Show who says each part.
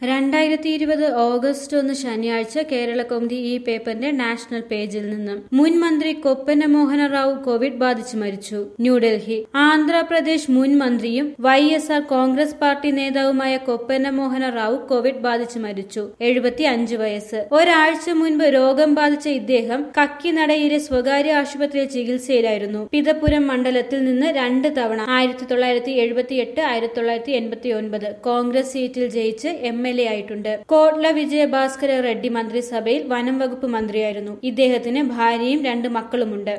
Speaker 1: രണ്ടായിരത്തി ഇരുപത് ഓഗസ്റ്റ് ഒന്ന് ശനിയാഴ്ച കേരള കൗമുദി ഈ പേപ്പറിന്റെ നാഷണൽ പേജിൽ നിന്ന് മുൻ മന്ത്രി കൊപ്പന മോഹന റാവു കോവിഡ് ബാധിച്ച് മരിച്ചു ന്യൂഡൽഹി ആന്ധ്രാപ്രദേശ് മുൻ മന്ത്രിയും Y S R Congress party നേതാവുമായ കൊപ്പന മോഹന റാവു കോവിഡ് ബാധിച്ച് മരിച്ചു എഴുപത്തി അഞ്ച് വയസ്സ് ഒരാഴ്ച മുൻപ് രോഗം ബാധിച്ച ഇദ്ദേഹം കക്കിനടയിലെ സ്വകാര്യ ആശുപത്രിയിൽ ചികിത്സയിലായിരുന്നു പിതപുരം മണ്ഡലത്തിൽ നിന്ന് രണ്ട് തവണ ആയിരത്തി തൊള്ളായിരത്തി എഴുപത്തി എട്ട് ആയിരത്തി തൊള്ളായിരത്തി എൺപത്തി ഒൻപത് കോൺഗ്രസ് സീറ്റിൽ ജയിച്ച് എം എൽ എ ആയിട്ടുണ്ട് കോട്ല വിജയഭാസ്കര റെഡ്ഡി മന്ത്രിസഭയിൽ വനം വകുപ്പ് മന്ത്രിയായിരുന്നു ഇദ്ദേഹത്തിന് ഭാര്യയും രണ്ട് മക്കളുമുണ്ട്